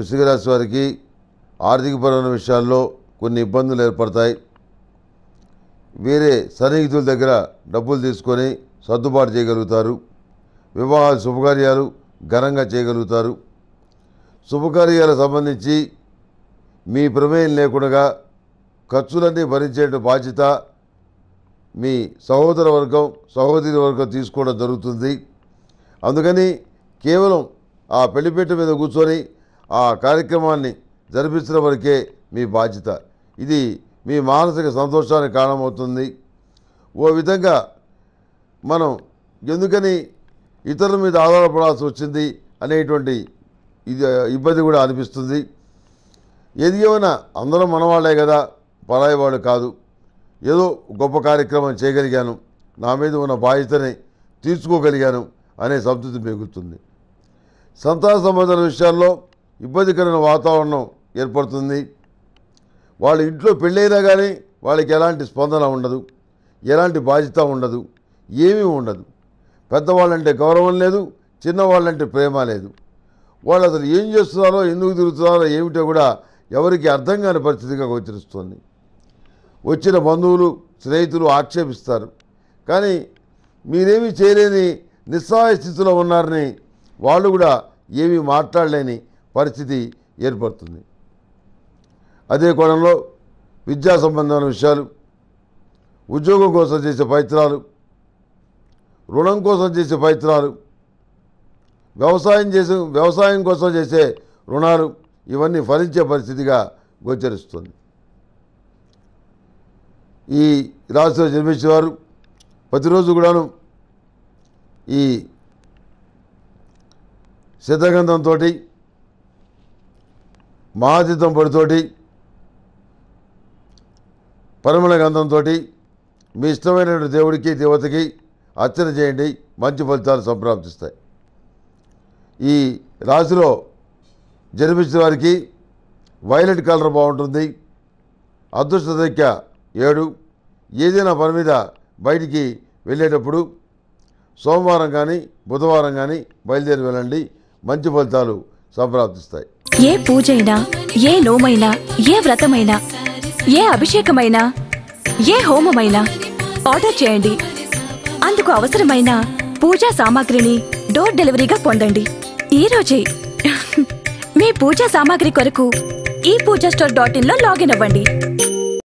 వృశ్చిక రాశి వారికి ఆర్థికపరమైన విషయాల్లో కొన్ని ఇబ్బందులు ఏర్పడతాయి వేరే సన్నిహితుల దగ్గర డబ్బులు తీసుకొని సర్దుబాటు చేయగలుగుతారు వివాహాలు శుభకార్యాలు ఘనంగా చేయగలుగుతారు శుభకార్యాలకు సంబంధించి మీ ప్రమేయం లేకుండా ఖర్చులన్నీ భరించే బాధ్యత మీ సహోదర వర్గం సహోదరి వర్గం తీసుకోవడం జరుగుతుంది అందుకని కేవలం ఆ పెళ్లిపీట మీద కూర్చొని ఆ కార్యక్రమాన్ని జరిపించడం వరకే మీ బాధ్యత ఇది మీ మానసిక సంతోషానికి కారణమవుతుంది ఓ విధంగా మనం ఎందుకని ఇతరుల మీద ఆధారపడాల్సి వచ్చింది అనేటువంటి ఇది ఇబ్బంది కూడా అనిపిస్తుంది ఏది ఏమైనా అందరం మనవాళ్లే కదా పరాయి వాళ్ళు కాదు ఏదో గొప్ప కార్యక్రమం చేయగలిగాను నా మీద ఉన్న బాధ్యతని తీర్చుకోగలిగాను అనే సంతృప్తి మిగులుతుంది సంతాన సంబంధాల విషయాల్లో ఇబ్బందికరమైన వాతావరణం ఏర్పడుతుంది వాళ్ళ ఇంట్లో పెళ్ళైనా కానీ వాళ్ళకి ఎలాంటి స్పందన ఉండదు ఎలాంటి బాధ్యత ఉండదు ఏమీ ఉండదు పెద్దవాళ్ళంటే గౌరవం లేదు చిన్నవాళ్ళంటే ప్రేమ లేదు వాళ్ళు అసలు ఏం చేస్తున్నారో ఎందుకు తిరుగుతున్నారో ఏమిటో కూడా ఎవరికి అర్థం కాని పరిస్థితిగా గోచరిస్తుంది వచ్చిన బంధువులు స్నేహితులు ఆక్షేపిస్తారు కానీ మీరేమీ చేయలేని నిస్సహాయ స్థితిలో ఉన్నారని వాళ్ళు కూడా ఏమీ మాట్లాడలేని పరిస్థితి ఏర్పడుతుంది అదే కోణంలో విద్యా సంబంధమైన విషయాలు ఉద్యోగం కోసం చేసే ప్రయత్నాలు రుణం కోసం చేసే ప్రయత్నాలు వ్యవసాయం చేసే వ్యవసాయం కోసం చేసే రుణాలు ఇవన్నీ ఫలించే పరిస్థితిగా గోచరిస్తుంది ఈ రాశిలో జన్మించేవారు ప్రతిరోజు కూడాను ఈ శతగంధంతో మహాతీతం పొడితోటి పరిమళ గంధంతో మీ ఇష్టమైనటువంటి దేవుడికి దేవతకి అర్చన చేయండి మంచి ఫలితాలు సంప్రాప్తిస్తాయి ఈ రాశిలో జన్మించిన వారికి వైలెట్ కలర్ బాగుంటుంది అదృష్ట సంఖ్య ఏడు ఏదైనా పని మీద బయటికి వెళ్ళేటప్పుడు సోమవారం కానీ బుధవారం కానీ బయలుదేరి వెళ్ళండి మంచి ఫలితాలు సంప్రాప్తిస్తాయి ఏ పూజైనా ఏ నోమైనా ఏ వ్రతమైనా ఏ అభిషేకమైనా ఏ హోమమైనా ఆర్డర్ చేయండి అందుకు అవసరమైన పూజా సామాగ్రిని డోర్ డెలివరీగా పొందండి ఈ రోజే మీ పూజా సామాగ్రి కొరకు ఈ పూజా స్టోర్ డాట్ ఇన్ లో లాగిన్ అవ్వండి